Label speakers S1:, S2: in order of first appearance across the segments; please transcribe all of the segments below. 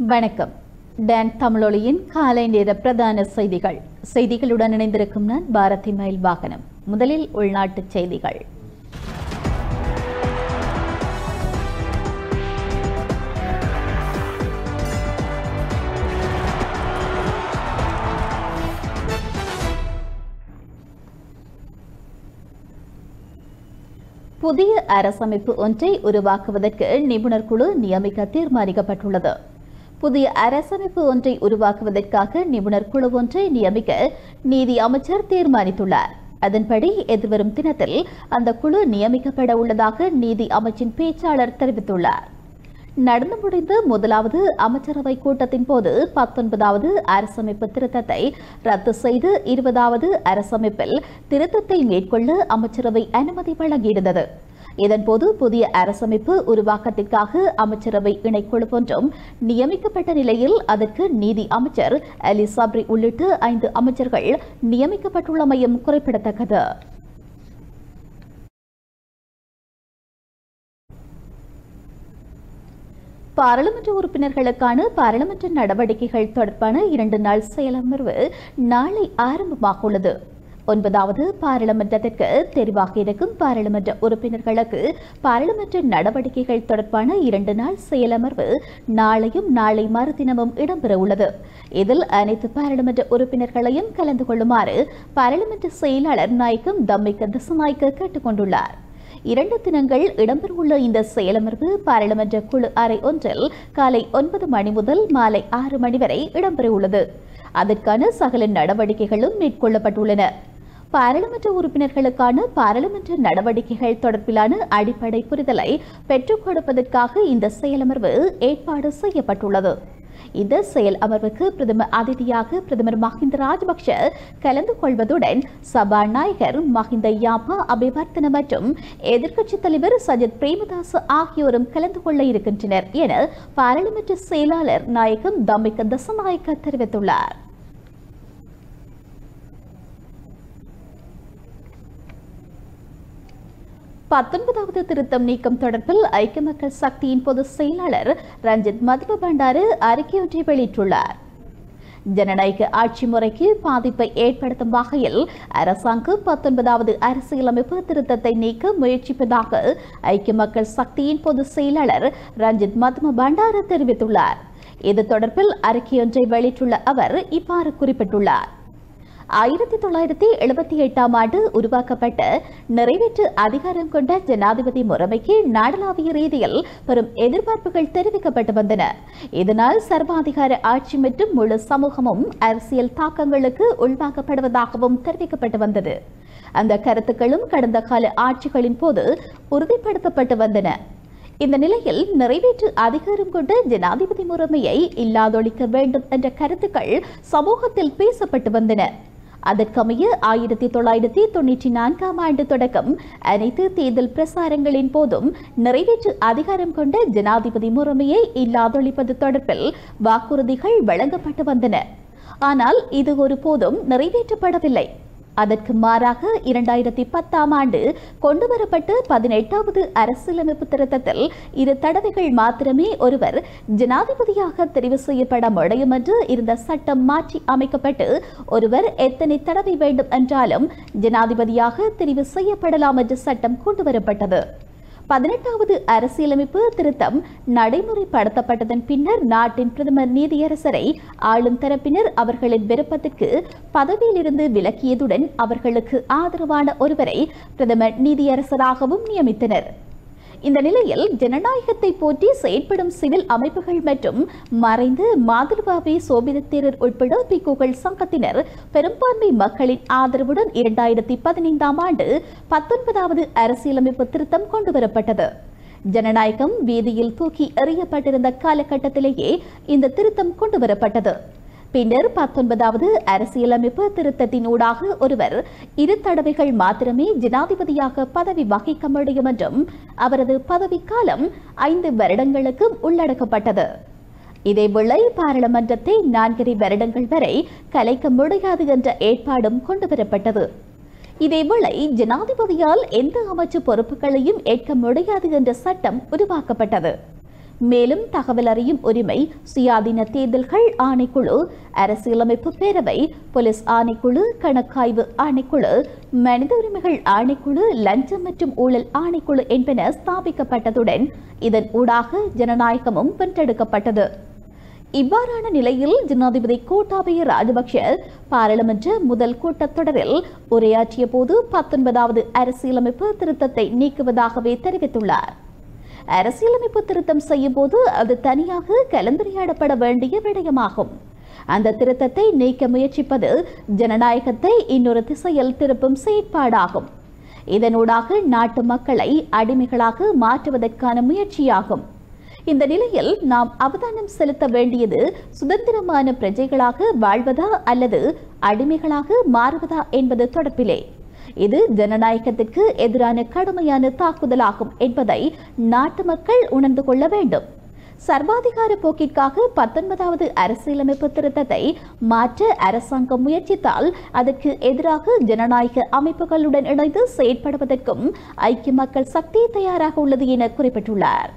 S1: வணக்கம் டான் தமிழொலியின் காலை நேர பிரதான செய்திகள் செய்திகளுடன் இணைந்திருக்கும் நான் பாரதி மயில் வாகனம் முதலில் உள்நாட்டுச் செய்திகள் புதிய அரசமைப்பு ஒன்றை உருவாக்குவதற்கு நிபுணர் குழு நியமிக்க தீர்மானிக்கப்பட்டுள்ளது புதிய அரசமைப்பு ஒன்றை உருவாக்குவதற்காக நிபுணர் குழு ஒன்றை நியமிக்க நீதி அமைச்சர் தீர்மானித்துள்ளார் அதன்படி எதிர்வரும் தினத்தில் அந்த குழு நியமிக்கப்பட உள்ளதாக நீதி அமைச்சின் பேச்சாளர் தெரிவித்துள்ளார் நடந்து முடிந்த முதலாவது அமைச்சரவை கூட்டத்தின் போது பத்தொன்பதாவது அரசமைப்பு திருத்தத்தை ரத்து செய்து இருபதாவது அரசமைப்பில் திருத்தத்தை மேற்கொள்ள அமைச்சரவை அனுமதி வழங்கியிருந்தது இதன்போது புதிய அரசமைப்பு உருவாக்கத்திற்காக அமைச்சரவை இணைக்குழு ஒன்றும் நியமிக்கப்பட்ட நிலையில் அதற்கு நீதி அமைச்சர் அலி சப்ரி உள்ளிட்ட ஐந்து அமைச்சர்கள் நியமிக்கப்பட்டுள்ளமையும் குறிப்பிடத்தக்கது பாராளுமன்ற உறுப்பினர்களுக்கான பாராளுமன்ற நடவடிக்கைகள் தொடர்பான இரண்டு நாள் செயலமர்வு நாளை ஆரம்பமாக உள்ளது ஒன்பதாவது பாராளுமன்றத்திற்கு தெரிவாக இருக்கும் பாராளுமன்ற உறுப்பினர்களுக்கு பாராளுமன்ற நடவடிக்கைகள் தொடர்பான இரண்டு நாள் செயலமர்வு நாளையும் நாளை மறுதினமும் இடம்பெற உள்ளது இதில் அனைத்து பாராளுமன்ற உறுப்பினர்களையும் கலந்து கொள்ளுமாறு பாராளுமன்ற செயலாளர் நாயக்கம் தம்மிக்க திசநாய்க்க கேட்டுக் கொண்டுள்ளார் இரண்டு தினங்கள் இடம்பெறவுள்ள இந்த செயலமர்வு பாராளுமன்ற குழு அறை ஒன்றில் காலை ஒன்பது மணி முதல் மாலை ஆறு மணி வரை இடம்பெறவுள்ளது அதற்கான சகல நடவடிக்கைகளும் மேற்கொள்ளப்பட்டுள்ளன பாராளுமன்ற உறுப்பினர்களுக்கான பாராளுமன்ற நடவடிக்கைகள் தொடர்பிலான அடிப்படை புரிதலை பெற்றுக் கொடுப்பதற்காக இந்த செயலமர்வு ஏற்பாடு செய்யப்பட்டுள்ளது இந்த செயல் அமர்வுக்கு பிரதமர் அதிதியாக பிரதமர் மஹிந்த ராஜபக்ஷ கலந்து கொள்வதுடன் சபாநாயகர் மஹிந்த யாப்பா அபிவர்த்தன மற்றும் எதிர்க்கட்சித் தலைவர் சஜித் பிரேமதாஸ் ஆகியோரும் கலந்து கொள்ள இருக்கின்றனர் என பாராளுமன்ற செயலாளர் நாயகம் தம்பிக்க தசநாயக்க தெரிவித்துள்ளார் பத்தொன்பதாவது திருத்தம் நீக்கம் தொடர்பில் ஐக்கிய மக்கள் சக்தியின் பொதுச் செயலாளர் ரஞ்சித் மதுப பண்டாரு அறிக்கையொன்றை வெளியிட்டுள்ளார் ஜனநாயக ஆட்சி முறைக்கு பாதிப்பை ஏற்படுத்தும் வகையில் அரசாங்கம் பத்தொன்பதாவது அரசியலமைப்பு திருத்தத்தை நீக்க முயற்சிப்பதாக ஐக்கிய மக்கள் சக்தியின் பொதுச் செயலாளர் ரஞ்சித் மதும பண்டார தெரிவித்துள்ளார் இது தொடர்பில் அறிக்கையொன்றை வெளியிட்டுள்ள அவர் இவ்வாறு குறிப்பிட்டுள்ளார் ஆயிரத்தி தொள்ளாயிரத்தி எழுபத்தி எட்டாம் ஆண்டு உருவாக்கப்பட்ட நிறைவேற்று அதிகாரம் கொண்ட ஜனாதிபதி முறைமைக்கு நாடளாவிய ரீதியில் பெரும் எதிர்பார்ப்புகள் தெரிவிக்கப்பட்டு வந்தன இதனால் சர்வாதிகார ஆட்சி மற்றும் முழு சமூகமும் அரசியல் தாக்கங்களுக்கு உள்வாங்கப்படுவதாகவும் தெரிவிக்கப்பட்டு வந்தது அந்த கருத்துக்களும் கடந்த கால ஆட்சிகளின் போது உறுதிப்படுத்தப்பட்டு வந்தன இந்த நிலையில் நிறைவேற்று அதிகாரம் கொண்ட ஜனாதிபதி முறைமையை இல்லாதொழிக்க வேண்டும் என்ற கருத்துக்கள் சமூகத்தில் பேசப்பட்டு வந்தன அதற்கமைய ஆயிரத்தி தொள்ளாயிரத்தி தொன்னூற்றி நான்காம் ஆண்டு தொடக்கம் அனைத்து தேர்தல் பிரசாரங்களின் போதும் நிறைவேற்று அதிகாரம் கொண்ட ஜனாதிபதி முறைமையை இல்லாதொழிப்பது தொடர்பில் வாக்குறுதிகள் வழங்கப்பட்டு வந்தன ஆனால் இது ஒருபோதும் நிறைவேற்றப்படவில்லை அதற்கு மாறாக இரண்டாயிரத்தி பத்தாம் ஆண்டு கொண்டுவரப்பட்ட பதினெட்டாவது அரசியலமைப்பு திருத்தத்தில் இரு தடவைகள் மாத்திரமே ஒருவர் ஜனாதிபதியாக தெரிவு செய்யப்பட முடியும் என்று இருந்த சட்டம் மாற்றி அமைக்கப்பட்டு ஒருவர் எத்தனை தடவை வேண்டும் என்றாலும் ஜனாதிபதியாக தெரிவு செய்யப்படலாம் என்ற சட்டம் கொண்டுவரப்பட்டது பதினெட்டாவது அரசியலமைப்பு திருத்தம் நடைமுறைப்படுத்தப்பட்டதன் பின்னர் நாட்டின் பிரதமர் நீதியரசரை ஆளும் தரப்பினர் அவர்களின் விருப்பத்திற்கு பதவியிலிருந்து விலக்கியதுடன் அவர்களுக்கு ஆதரவான ஒருவரை பிரதமர் நீதியரசராகவும் நியமித்தனர் இந்த நிலையில் ஜனநாயகத்தை போற்றி செயற்படும் சிவில் அமைப்புகள் மற்றும் மறைந்து மாதிருபாவை சோபிதத்தேரர் உட்பட பிக்குகள் சங்கத்தினர் பெரும்பான்மை மக்களின் ஆதரவுடன் இரண்டாயிரத்தி பதினைந்தாம் ஆண்டு பத்தொன்பதாவது அரசியலமைப்பு திருத்தம் கொண்டுவரப்பட்டது ஜனநாயகம் வீதியில் தூக்கி எறியப்பட்டிருந்த காலகட்டத்திலேயே இந்த திருத்தம் கொண்டுவரப்பட்டது பின்னர் பத்தொன்பதாவது அரசியலமைப்பு திருத்தத்தின் ஊடாக ஒருவர் இரு தடவைகள் மாத்திரமே ஜனாதிபதியாக பதவி வகிக்க முடியும் என்றும் அவரது பதவிக்காலம் ஐந்து வருடங்களுக்கு உள்ளடக்கப்பட்டது இதேவேளை பாராளுமன்றத்தை நான்கரை வருடங்கள் வரை கலைக்க முடியாது என்ற ஏற்பாடும் கொண்டுவரப்பட்டது இதேவேளை ஜனாதிபதியால் எந்த அமைச்சு பொறுப்புகளையும் ஏற்க முடியாது என்ற சட்டம் உருவாக்கப்பட்டது மேலும் தகவல் அறியும் உரிமை சுயாதீன தேர்தல்கள் ஆணைக்குழு அரசியலமைப்பு பேரவை போலீஸ் ஆணைக்குழு கணக்காய்வு ஆணைக்குழு மனித உரிமைகள் ஆணைக்குழு லஞ்சம் மற்றும் ஊழல் ஆணைக்குழு என்பன ஸ்தாபிக்கப்பட்டதுடன் இதன் ஊடாக ஜனநாயகமும் வென்றெடுக்கப்பட்டது இவ்வாறான நிலையில் ஜனாதிபதி கோட்டாபய ராஜபக்ஷ பாராளுமன்ற முதல் கூட்டத்தொடரில் உரையாற்றிய போது பத்தொன்பதாவது அரசியலமைப்பு திருத்தத்தை நீக்குவதாகவே தெரிவித்துள்ளார் அரசியலமைப்பு திருத்தம் செய்யும் போது அது தனியாக கலந்துரையாடப்பட வேண்டிய விடயமாகும் அந்த திருத்தத்தை நீக்க முயற்சிப்பது ஜனநாயகத்தை இன்னொரு திசையில் திருப்பும் செயற்பாடாகும் இதனூடாக நாட்டு மக்களை அடிமைகளாக மாற்றுவதற்கான முயற்சியாகும் இந்த நிலையில் நாம் அவதானம் செலுத்த வேண்டியது சுதந்திரமான பிரஜைகளாக வாழ்வதா அல்லது அடிமைகளாக மாறுவதா என்பது தொடர்பிலே இது ஜனநாயகத்திற்கு எதிரான கடுமையான தாக்குதலாகும் என்பதை நாட்டு மக்கள் உணர்ந்து கொள்ள வேண்டும் சர்வாதிகார போக்கிற்காக பத்தொன்பதாவது அரசியலமைப்பு திருத்தத்தை மாற்ற அரசாங்கம் முயற்சித்தால் அதற்கு எதிராக ஜனநாயக அமைப்புகளுடன் இணைந்து செயற்படுவதற்கும் ஐக்கிய மக்கள் சக்தி தயாராக உள்ளது என குறிப்பிட்டுள்ளார்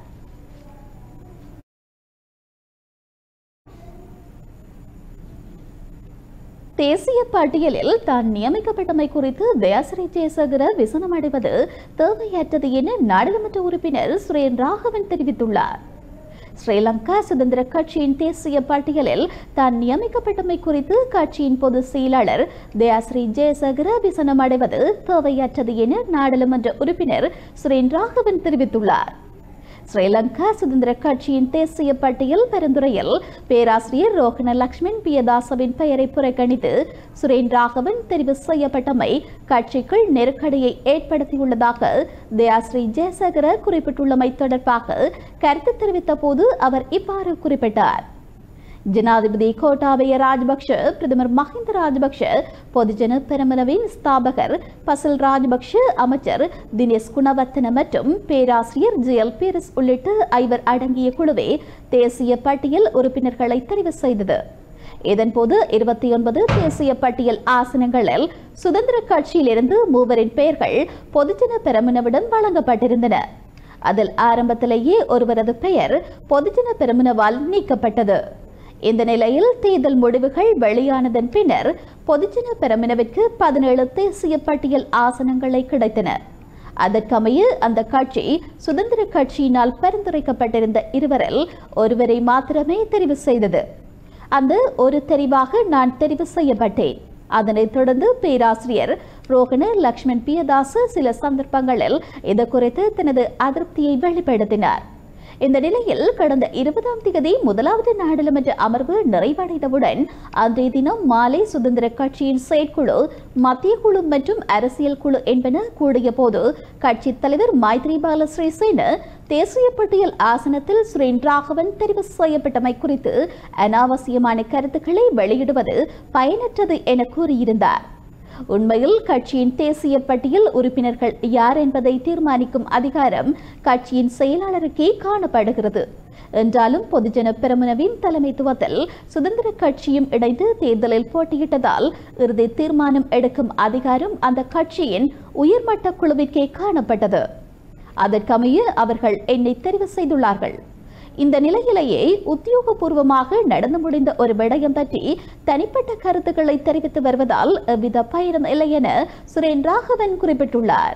S1: தேசிய பட்டியலில் தான் நியமிக்கப்பட்டமை குறித்து தயாசிரி ஜெயசகர விசனமடைவது தேவையற்றது என நாடாளுமன்ற உறுப்பினர் சுரேன் ராகவன் தெரிவித்துள்ளார் ஸ்ரீலங்கா சுதந்திர கட்சியின் தேசிய பட்டியலில் தான் நியமிக்கப்பட்டமை குறித்து கட்சியின் பொதுச் செயலாளர் தயாஸ்ரீ ஜெயசகர விசனம் அடைவது தேவையற்றது என நாடாளுமன்ற உறுப்பினர் சுரேன் ராகவன் தெரிவித்துள்ளார் ஸ்ரீலங்கா சுதந்திர கட்சியின் தேசிய பட்டியல் பரிந்துரையில் பேராசிரியர் ரோஹண லக்ஷ்மண் பியதாசவின் பெயரை புறக்கணித்து சுரேன் ராகவன் தெரிவு செய்யப்பட்டமை கட்சிக்குள் நெருக்கடியை ஏற்படுத்தியுள்ளதாக தயாஸ்ரீ ஜெயசேகர குறிப்பிட்டுள்ளமை தொடர்பாக கருத்து தெரிவித்த போது அவர் இவ்வாறு குறிப்பிட்டார் ஜனாதிபதி கோட்டாபய ராஜபக்ஷ பிரதமர் மஹிந்த ராஜபக்ஷ பொதுஜன பெரமுனவின் ஸ்தாபகர் பசல் ராஜபக்ஷ அமைச்சர் தினேஷ் குணவர்த்தன மற்றும் பேராசிரியர் ஜெயல் பீரிஸ் உள்ளிட்ட ஐவர் அடங்கிய குழுவே தேசிய பட்டியல் உறுப்பினர்களை தெரிவு செய்தது இதன்போது இருபத்தி ஒன்பது தேசிய பட்டியல் ஆசனங்களில் சுதந்திர கட்சியிலிருந்து மூவரின் பெயர்கள் பொதுஜன பெரமுனவிடம் வழங்கப்பட்டிருந்தன அதில் ஆரம்பத்திலேயே ஒருவரது பெயர் பொதுஜன பெரமுனவால் நீக்கப்பட்டது இந்த நிலையில் தேர்தல் முடிவுகள் வெளியானதன் பின்னர் பொதுஜன பெரமுனவிற்கு பதினேழு தேசிய பட்டியல் ஆசனங்களை கிடைத்தன அதற்கமைய அந்த கட்சி சுதந்திர கட்சியினால் பரிந்துரைக்கப்பட்டிருந்த இருவரில் ஒருவரை மாத்திரமே தெரிவு செய்தது அந்த ஒரு தெரிவாக நான் தெரிவு செய்யப்பட்டேன் அதனைத் தொடர்ந்து பேராசிரியர் ரோகண லக்ஷ்மண் பியதாசு சில சந்தர்ப்பங்களில் இது குறித்து தனது அதிருப்தியை வெளிப்படுத்தினார் இந்த நிலையில் கடந்த இருபதாம் தேதி முதலாவது நாடாளுமன்ற அமர்வு நிறைவடைந்தவுடன் அன்றைய தினம் மாலை சுதந்திர கட்சியின் செயற்குழு மத்திய குழு மற்றும் அரசியல் குழு என்பன கூடிய போது கட்சித் தலைவர் மைத்ரிபால ஸ்ரீசேன தேசிய பட்டியல் ஆசனத்தில் சுரேன் ராகவன் தெரிவு செய்யப்பட்டமை குறித்து அனாவசியமான கருத்துக்களை வெளியிடுவது பயனற்றது என கூறியிருந்தார் உண்மையில் கட்சியின் தேசிய பட்டியல் உறுப்பினர்கள் யார் என்பதை தீர்மானிக்கும் அதிகாரம் கட்சியின் செயலாளருக்கே காணப்படுகிறது என்றாலும் பொதுஜன பெரமுனவின் தலைமைத்துவத்தில் சுதந்திர கட்சியும் இணைந்து தேர்தலில் போட்டியிட்டதால் இறுதி தீர்மானம் எடுக்கும் அதிகாரம் அந்த கட்சியின் உயர்மட்ட குழுவிற்கே காணப்பட்டது அதற்கமைய அவர்கள் என்னை தெரிவு செய்துள்ளார்கள் இந்த நிலையிலேயே உத்தியோகபூர்வமாக நடந்து முடிந்த ஒரு விடயம் பற்றி தனிப்பட்ட கருத்துக்களை தெரிவித்து வருவதால் எவ்வித பயனும் இல்லை என சுரேன் ராகவன் குறிப்பிட்டுள்ளார்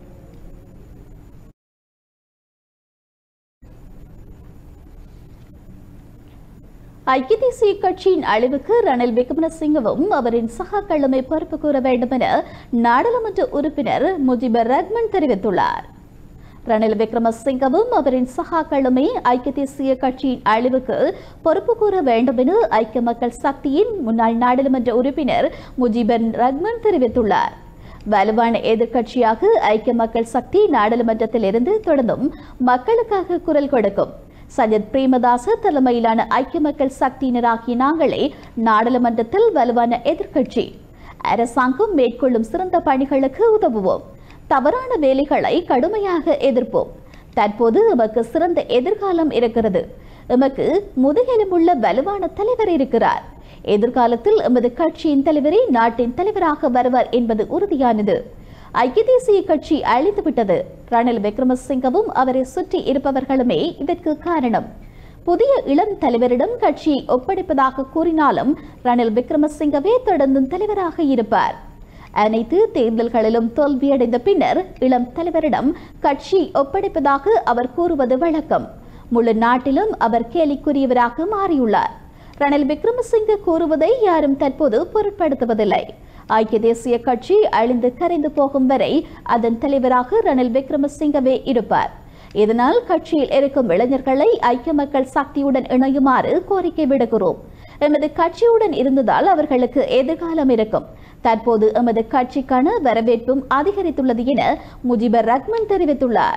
S1: ஐக்கிய தேசிய கட்சியின் அழிவுக்கு ரணில் விக்ரமசிங்கவும் அவரின் சகாக்களுமே பொறுப்பு கூற வேண்டும் என நாடாளுமன்ற உறுப்பினர் முஜிபர் ரஹ்மான் தெரிவித்துள்ளார் ரணில் விக்ரமசிங்கவும் அவரின் சகாக்களுமே ஐக்கிய தேசிய கட்சியின் அழிவுக்கு பொறுப்பு கூற வேண்டும் என ஐக்கிய மக்கள் சக்தியின் முன்னாள் நாடாளுமன்ற உறுப்பினர் முஜிபர் ரஹ்மான் தெரிவித்துள்ளார் வலுவான எதிர்க்கட்சியாக ஐக்கிய மக்கள் சக்தி நாடாளுமன்றத்தில் இருந்து தொடர்ந்தும் மக்களுக்காக குரல் கொடுக்கும் சஜித் பிரேமதாச தலைமையிலான ஐக்கிய மக்கள் சக்தியினராகிய நாங்களே நாடாளுமன்றத்தில் வலுவான எதிர்க்கட்சி அரசாங்கம் மேற்கொள்ளும் சிறந்த பணிகளுக்கு உதவுவோம் தவறான வேலைகளை கடுமையாக எதிர்ப்போம் தற்போது எமக்கு சிறந்த எதிர்காலம் இருக்கிறது எமக்கு முதுகெலும்புள்ள வலுவான தலைவர் இருக்கிறார் எதிர்காலத்தில் எமது கட்சியின் தலைவரே நாட்டின் தலைவராக வருவார் என்பது உறுதியானது ஐக்கிய தேசிய கட்சி அழிந்துவிட்டது ரணில் விக்ரமசிங்கவும் அவரை சுற்றி இருப்பவர்களுமே இதற்கு காரணம் புதிய இளம் தலைவரிடம் கட்சியை ஒப்படைப்பதாக கூறினாலும் ரணில் விக்ரமசிங்கவே தொடர்ந்தும் தலைவராக இருப்பார் அனைத்து தேர்தல்களிலும் தோல்வியடைந்த பின்னர் இளம் தலைவரிடம் கட்சி ஒப்படைப்பதாக அவர் கூறுவது வழக்கம் முழு நாட்டிலும் அவர் கேலிக்குரியவராக மாறியுள்ளார் ரணில் விக்ரமசிங்க கூறுவதை யாரும் தற்போது பொருட்படுத்துவதில்லை ஐக்கிய தேசிய கட்சி அழிந்து கரைந்து போகும் வரை அதன் தலைவராக ரணில் விக்ரமசிங்கவே இருப்பார் இதனால் கட்சியில் இருக்கும் இளைஞர்களை ஐக்கிய மக்கள் சக்தியுடன் இணையுமாறு கோரிக்கை விடுகிறோம் எமது கட்சியுடன் இருந்ததால் அவர்களுக்கு எதிர்காலம் இருக்கும் தற்போது எமது கட்சிக்கான வரவேற்பும் அதிகரித்துள்ளது என முஜிபர் ரஹ்மான் தெரிவித்துள்ளார்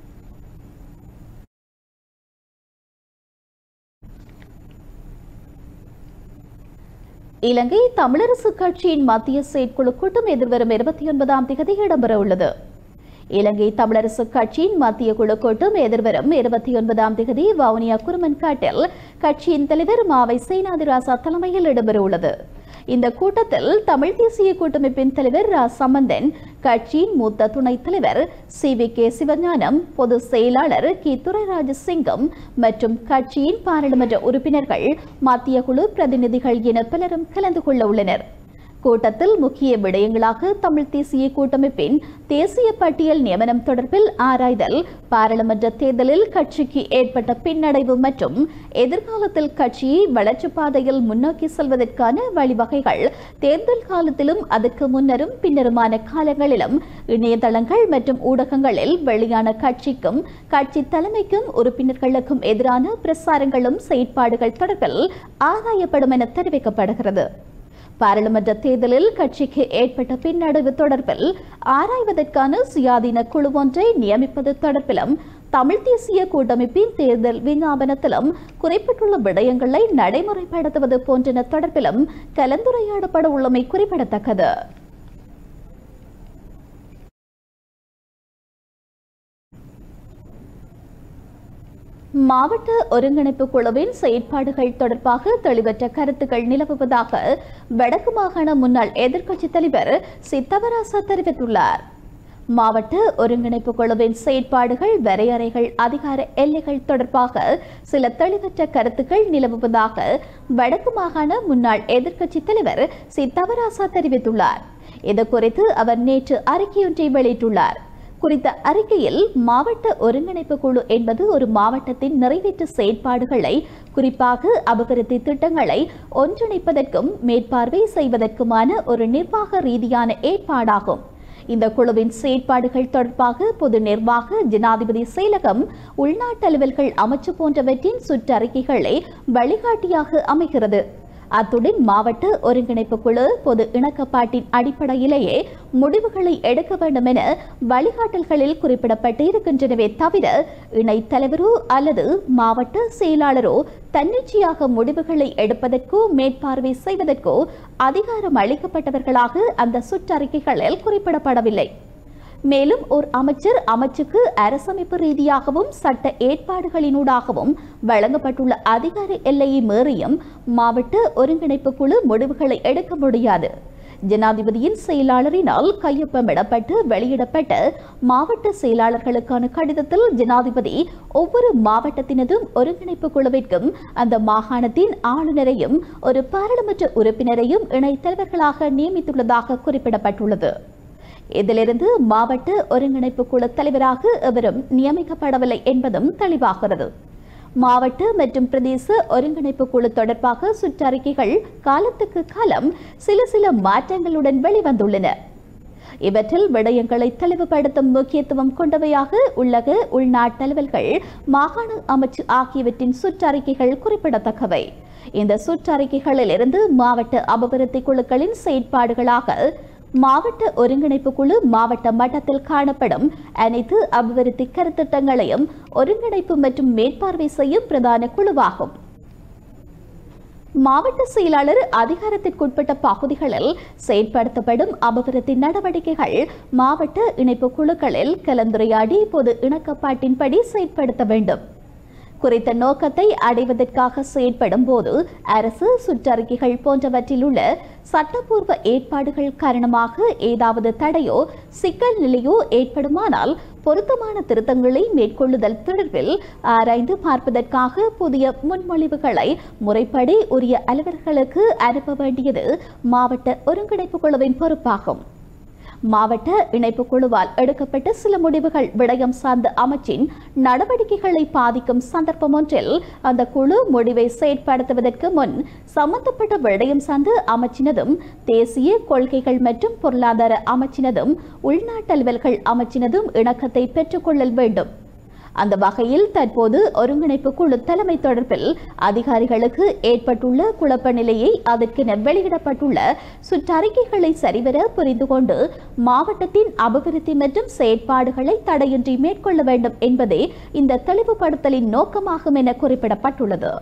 S1: இலங்கை தமிழரசு கட்சியின் மத்திய செயற்குழு கூட்டம் எதிர்வரும் இருபத்தி ஒன்பதாம் தேதி இடம்பெற உள்ளது இலங்கை தமிழரசு கட்சியின் மத்திய குழு கூட்டம் எதிர்வரும் இருபத்தி ஒன்பதாம் தேதி வவுனியா குருமன்காட்டில் கட்சியின் தலைவர் மாவை சேனாதிராசா தலைமையில் இடம்பெற உள்ளது இந்த கூட்டத்தில் தமிழ் தேசிய கூட்டமைப்பின் தலைவர் ரா சம்பந்தன் கட்சியின் மூத்த துணைத் தலைவர் சி வி கே சிவஞானம் பொதுச் செயலாளர் கி துரைராஜ சிங்கம் மற்றும் கட்சியின் பாராளுமன்ற உறுப்பினர்கள் மத்திய குழு பிரதிநிதிகள் என பலரும் கலந்து கொள்ள உள்ளனர் கூட்டத்தில் முக்கிய விடயங்களாக தமிழ் தேசிய கூட்டமைப்பின் தேசிய பட்டியல் நியமனம் தொடர்பில் ஆராய்தல் பாராளுமன்ற தேர்தலில் கட்சிக்கு ஏற்பட்ட பின்னடைவு மற்றும் எதிர்காலத்தில் கட்சியை வளர்ச்சிப் பாதையில் முன்னோக்கி செல்வதற்கான வழிவகைகள் தேர்தல் காலத்திலும் அதற்கு முன்னரும் பின்னருமான காலங்களிலும் இணையதளங்கள் மற்றும் ஊடகங்களில் வெளியான கட்சிக்கும் கட்சி தலைமைக்கும் உறுப்பினர்களுக்கும் எதிரான பிரசாரங்களும் செயற்பாடுகள் தொடர்பில் ஆராயப்படும் என தெரிவிக்கப்படுகிறது பாராளுமன்ற தேர்தலில் கட்சிக்கு ஏற்பட்ட பின்னடைவு தொடர்பில் ஆராய்வதற்கான சுயாதீன குழு ஒன்றை நியமிப்பது தொடர்பிலும் தமிழ் தேசிய கூட்டமைப்பின் தேர்தல் விஞ்ஞாபனத்திலும் குறிப்பிட்டுள்ள விடயங்களை நடைமுறைப்படுத்துவது போன்றன தொடர்பிலும் கலந்துரையாடப்பட உள்ளமை குறிப்பிடத்தக்கது மாவட்ட ஒருங்கிணைப்பு குழுவின் செயற்பாடுகள் தொடர்பாக தெளிவற்ற கருத்துக்கள் நிலவுவதாக வடக்கு மாகாண முன்னாள் எதிர்க்கட்சித் தலைவர் சித்தவராசா தெரிவித்துள்ளார் மாவட்ட ஒருங்கிணைப்பு குழுவின் செயற்பாடுகள் வரையறைகள் அதிகார எல்லைகள் தொடர்பாக சில தெளிவற்ற கருத்துக்கள் நிலவுவதாக வடக்கு மாகாண முன்னாள் எதிர்க்கட்சித் தலைவர் சித்தவராசா தெரிவித்துள்ளார் இது குறித்து அவர் நேற்று அறிக்கையொன்றை வெளியிட்டுள்ளார் குறித்த அறிக்கையில் மாவட்ட ஒருங்கிணைப்பு குழு என்பது ஒரு மாவட்டத்தின் நிறைவேற்று செயற்பாடுகளை குறிப்பாக அபிவிருத்தி திட்டங்களை ஒன்றிணைப்பதற்கும் மேற்பார்வை செய்வதற்குமான ஒரு நிர்வாக ரீதியான ஏற்பாடாகும் இந்த குழுவின் செயற்பாடுகள் தொடர்பாக பொது நிர்வாக ஜனாதிபதி செயலகம் உள்நாட்டு அலுவல்கள் அமைச்சு போன்றவற்றின் சுற்றறிக்கைகளை வழிகாட்டியாக அமைகிறது அத்துடன் மாவட்ட ஒருங்கிணைப்பு குழு பொது இணக்கப்பாட்டின் அடிப்படையிலேயே முடிவுகளை எடுக்க வேண்டும் என வழிகாட்டல்களில் குறிப்பிடப்பட்டு இருக்கின்றனவே தவிர இணைத் தலைவரோ அல்லது மாவட்ட செயலாளரோ தன்னிச்சையாக முடிவுகளை எடுப்பதற்கோ மேற்பார்வை செய்வதற்கோ அதிகாரம் அளிக்கப்பட்டவர்களாக அந்த சுற்றறிக்கைகளில் குறிப்பிடப்படவில்லை மேலும் ஒரு அமைச்சர் அமைச்சுக்கு அரசமைப்பு ரீதியாகவும் சட்ட ஏற்பாடுகளினூடாகவும் வழங்கப்பட்டுள்ள அதிகார எல்லையை மீறியும் மாவட்ட ஒருங்கிணைப்பு குழு முடிவுகளை எடுக்க முடியாது ஜனாதிபதியின் செயலாளரினால் கையொப்பமிடப்பட்டு வெளியிடப்பட்ட மாவட்ட செயலாளர்களுக்கான கடிதத்தில் ஜனாதிபதி ஒவ்வொரு மாவட்டத்தினதும் ஒருங்கிணைப்பு குழுவிற்கும் அந்த மாகாணத்தின் ஆளுநரையும் ஒரு பாராளுமன்ற உறுப்பினரையும் இணைத் தலைவர்களாக நியமித்துள்ளதாக குறிப்பிடப்பட்டுள்ளது இதிலிருந்து மாவட்ட ஒருங்கிணைப்பு குழு தலைவராக எவரும் நியமிக்கப்படவில்லை என்பதும் தெளிவாகிறது மாவட்ட மற்றும் பிரதேச ஒருங்கிணைப்பு குழு தொடர்பாக சுற்றறிக்கைகள் காலத்துக்கு காலம் சில சில மாற்றங்களுடன் வெளிவந்துள்ளன இவற்றில் விடயங்களை தெளிவுபடுத்தும் முக்கியத்துவம் கொண்டவையாக உள்ளக உள்நாட்டு அலுவல்கள் மாகாண அமைச்சு ஆகியவற்றின் சுற்றறிக்கைகள் குறிப்பிடத்தக்கவை இந்த சுற்றறிக்கைகளில் இருந்து மாவட்ட அபிவிருத்தி குழுக்களின் செயற்பாடுகளாக மாவட்ட ஒருங்கிணைப்பு குழு மாவட்ட மட்டத்தில் காணப்படும் அனைத்து அபிவிருத்தி கருத்திட்டங்களையும் ஒருங்கிணைப்பு மற்றும் மேற்பார்வை செய்யும் பிரதான குழுவாகும் மாவட்ட செயலாளர் அதிகாரத்திற்குட்பட்ட பகுதிகளில் செயற்படுத்தப்படும் அபிவிருத்தி நடவடிக்கைகள் மாவட்ட இணைப்பு குழுக்களில் கலந்துரையாடி பொது இணக்கப்பாட்டின்படி செயற்படுத்த வேண்டும் குறித்த நோக்கத்தை அடைவதற்காக செயற்படும் போது அரசு சுற்றறிக்கைகள் போன்றவற்றில் உள்ள சட்டப்பூர்வ ஏற்பாடுகள் காரணமாக ஏதாவது தடையோ சிக்கல் நிலையோ ஏற்படுமானால் பொருத்தமான திருத்தங்களை மேற்கொள்ளுதல் தொடர்பில் ஆராய்ந்து பார்ப்பதற்காக புதிய முன்மொழிவுகளை முறைப்படி உரிய அலுவலர்களுக்கு அனுப்ப வேண்டியது மாவட்ட ஒருங்கிணைப்பு குழுவின் பொறுப்பாகும் மாவட்ட இணைப்பு குழுவால் எடுக்கப்பட்ட சில முடிவுகள் விடயம் சார்ந்த அமைச்சின் நடவடிக்கைகளை பாதிக்கும் சந்தர்ப்பம் ஒன்றில் அந்த குழு முடிவை செயற்படுத்துவதற்கு முன் சம்பந்தப்பட்ட விடயம் சார்ந்த அமைச்சினதும் தேசிய கொள்கைகள் மற்றும் பொருளாதார அமைச்சினதும் உள்நாட்டு அலுவல்கள் அமைச்சினதும் இணக்கத்தை பெற்றுக்கொள்ளல் வேண்டும் அந்த வகையில் தற்போது ஒருங்கிணைப்பு குழு தலைமை தொடர்பில் அதிகாரிகளுக்கு ஏற்பட்டுள்ள குழப்ப நிலையை அதற்கென வெளியிடப்பட்டுள்ள சுற்றறிக்கைகளை சரிவர புரிந்து கொண்டு மாவட்டத்தின் அபிவிருத்தி மற்றும் செயற்பாடுகளை தடையின்றி மேற்கொள்ள வேண்டும் என்பதே இந்த தெளிவுபடுத்தலின் நோக்கமாகும் என குறிப்பிடப்பட்டுள்ளது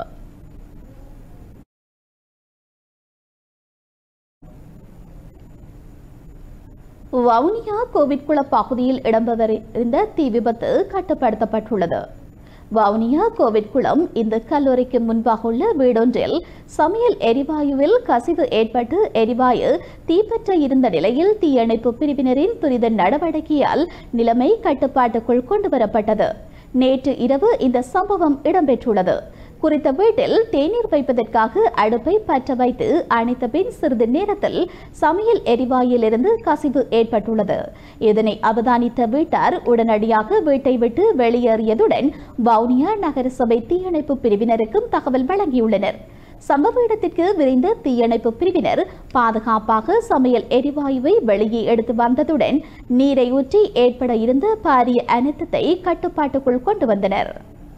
S1: வவுனியா கோவிட் குள பகுதியில் இடம்பெறிருந்த தீ விபத்து கட்டுப்படுத்தப்பட்டுள்ளது வவுனியா கோவிட் குளம் இந்த கல்லூரிக்கு முன்பாக உள்ள வீடொன்றில் சமையல் எரிவாயுவில் கசிவு ஏற்பட்டு எரிவாயு தீப்பற்ற இருந்த நிலையில் தீயணைப்பு பிரிவினரின் துரித நடவடிக்கையால் நிலைமை கட்டுப்பாட்டுக்குள் கொண்டுவரப்பட்டது நேற்று இரவு இந்த சம்பவம் இடம்பெற்றுள்ளது குறித்த வீட்டில் தேநீர் வைப்பதற்காக அடுப்பை பற்ற வைத்து அணைத்த பின் சிறிது நேரத்தில் சமையல் எரிவாயிலிருந்து கசிவு ஏற்பட்டுள்ளது இதனை அவதானித்த வீட்டார் உடனடியாக வீட்டை விட்டு வெளியேறியதுடன் வவுனியா நகரசபை தீயணைப்பு பிரிவினருக்கும் தகவல் வழங்கியுள்ளனர் சம்பவ இடத்திற்கு விரைந்த தீயணைப்பு பிரிவினர் பாதுகாப்பாக சமையல் எரிவாயுவை வெளியே எடுத்து வந்ததுடன் நீரை ஊற்றி ஏற்பட இருந்த பாரிய அனர்த்தத்தை கட்டுப்பாட்டுக்குள் கொண்டு வந்தனர்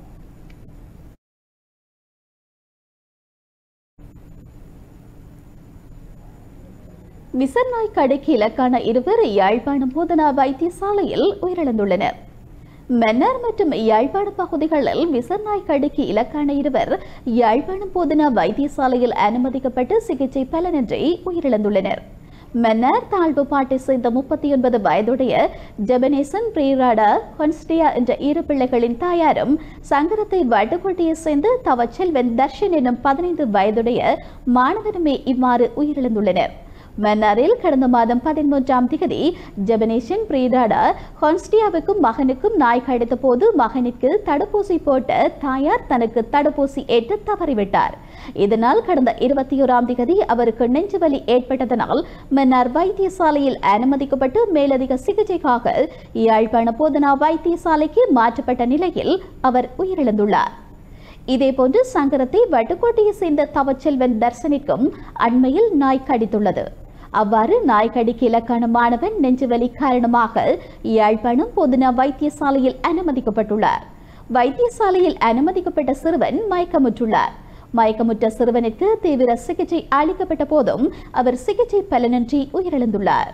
S1: விசர்நாய் கடைக்கு இலக்கான இருவர் யாழ்ப்பாணம் போதனா வைத்தியசாலையில் உயிரிழந்துள்ளனர் மன்னார் மற்றும் யாழ்ப்பாணம் பகுதிகளில் விசர்நாய் கடைக்கு இலக்கான இருவர் யாழ்ப்பாணம் போதனா வைத்தியசாலையில் அனுமதிக்கப்பட்டு சிகிச்சை பலனின்றி உயிரிழந்துள்ளனர் மன்னார் தாழ்வு பாட்டை சேர்ந்த முப்பத்தி ஒன்பது வயதுடைய ஜெபனேசன் பிரீராடா கொன்ஸ்டியா என்ற இரு பிள்ளைகளின் தாயாரும் சங்கரத்தை வட்டுக்கோட்டையை சேர்ந்த தவச்செல்வன் தர்ஷன் எனும் பதினைந்து வயதுடைய மாணவனுமே இவ்வாறு உயிரிழந்துள்ளனர் மன்னாரில் கடந்த மாதம் பதிமூன்றாம் திகதி ஜெபனேஷன் பிரீடாடா ஹான்ஸ்டியாவுக்கும் மகனுக்கும் நாய் கடித்த போது மகனுக்கு தடுப்பூசி போட்ட தாயார் தனக்கு தடுப்பூசி ஏற்று தவறிவிட்டார் இதனால் கடந்த இருபத்தி ஓராம் திகதி அவருக்கு நெஞ்சுவலி ஏற்பட்டதனால் மன்னார் வைத்தியசாலையில் அனுமதிக்கப்பட்டு மேலதிக சிகிச்சைக்காக யாழ்ப்பாண போதனா வைத்தியசாலைக்கு மாற்றப்பட்ட நிலையில் அவர் உயிரிழந்துள்ளார் இதேபோன்று சங்கரத்தை வட்டுக்கோட்டையை சேர்ந்த தவச்செல்வன் தர்சனிக்கும் அண்மையில் நாய் கடித்துள்ளது அவ்வாறு நாய்க்கடிக்கு இலக்கான மாணவன் நெஞ்சுவலி காரணமாக யாழ்ப்பாணம் பொதுனா வைத்தியசாலையில் அனுமதிக்கப்பட்டுள்ளார் வைத்தியசாலையில் அனுமதிக்கப்பட்ட சிறுவன் மயக்கமுற்றுள்ளார் மயக்கமுற்ற சிறுவனுக்கு தீவிர சிகிச்சை அளிக்கப்பட்ட போதும் அவர் சிகிச்சை பலனின்றி உயிரிழந்துள்ளார்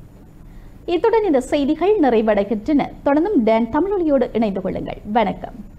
S1: இத்துடன் இந்த செய்திகள் நிறைவடைகின்றன தொடர்ந்தும் டேன் தமிழொலியோடு இணைந்து கொள்ளுங்கள் வணக்கம்